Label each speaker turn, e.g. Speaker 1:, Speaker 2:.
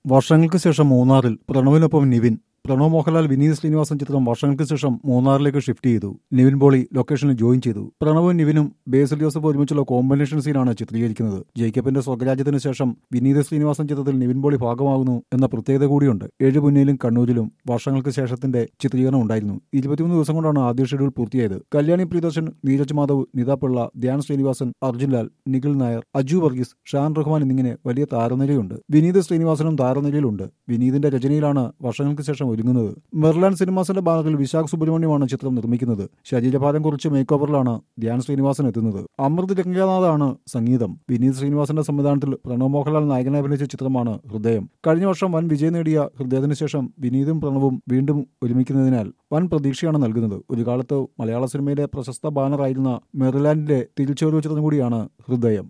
Speaker 1: വർഷങ്ങൾക്ക് ശേഷം മൂന്നാറിൽ പ്രണവിനൊപ്പം നിവിൻ പ്രണവ് മോഹൻലാൽ വിനീത് ശ്രീനിവാസൻ ചിത്രം വർഷങ്ങൾക്ക് ശേഷം മൂന്നാറിലേക്ക് ഷിഫ്റ്റ് ചെയ്തു നിവിൻ പോളി ലൊക്കേഷനിൽ ജോയിൻ ചെയ്തു പ്രണവും നിവിനും ബേസിൽ ജോസഫ് ഒരുമിച്ചുള്ള കോമ്പിനേഷൻ സീനാണ് ചിത്രീകരിക്കുന്നത് ജേക്കബിന്റെ സ്വർഗരാജ്യത്തിന് ശേഷം വിനീത് ശ്രീനിവാസൻ ചിത്രത്തിൽ നിവിൻ പോളി ഭാഗമാകുന്നു എന്ന പ്രത്യേകത കൂടിയുണ്ട് ഏഴുപുന്നയിലും കണ്ണൂരിലും വർഷങ്ങൾക്ക് ശേഷത്തിന്റെ ചിത്രീകരണം ഉണ്ടായിരുന്നു ഇരുപത്തിമൂന്ന് ദിവസം കൊണ്ടാണ് ആദ്യ ഷെഡ്യൂൾ പൂർത്തിയായത് കല്യാണി പ്രിയദർശൻ നീരജ് മാധവ് നിത പിള്ള ധ്യാൻ ശ്രീനിവാസൻ അർജുൻ ലാൽ നിഖിൽ നായർ അജു വർഗീസ് ഷാൻ റഹ്മാൻ എന്നിങ്ങനെ വലിയ താരനിരയുണ്ട് വിനീത് ശ്രീനിവാസനും താരനിരയിലുണ്ട് വിനീതിന്റെ രചനയിലാണ് വർഷങ്ങൾക്ക് ശേഷം ഒരുങ്ങുന്നത് മെർലാൻ സിനിമാസിന്റെ ബാനറിൽ വിശാഖ് സുബ്രഹ്മണ്യമാണ് ചിത്രം നിർമ്മിക്കുന്നത് ശരീരഭാരം കുറിച്ച് മേക്ക് ഓവറിലാണ് ധ്യാൻ ശ്രീനിവാസൻ എത്തുന്നത് അമൃത് രംഗനാഥാണ് സംഗീതം വിനീത് ശ്രീനിവാസന്റെ സംവിധാനത്തിൽ പ്രണവ് മോഹൻലാൽ നായകനെ അഭിനയിച്ച ചിത്രമാണ് ഹൃദയം കഴിഞ്ഞ വർഷം വൻ വിജയം നേടിയ ഹൃദയത്തിന് ശേഷം വിനീതും പ്രണവും വീണ്ടും ഒരുമിക്കുന്നതിനാൽ വൻ പ്രതീക്ഷയാണ് നൽകുന്നത് ഒരു കാലത്ത് മലയാള സിനിമയിലെ പ്രശസ്ത ബാനറായിരുന്ന മെറിലാൻഡിന്റെ തിരിച്ചുവരവ് ചിത്രം കൂടിയാണ് ഹൃദയം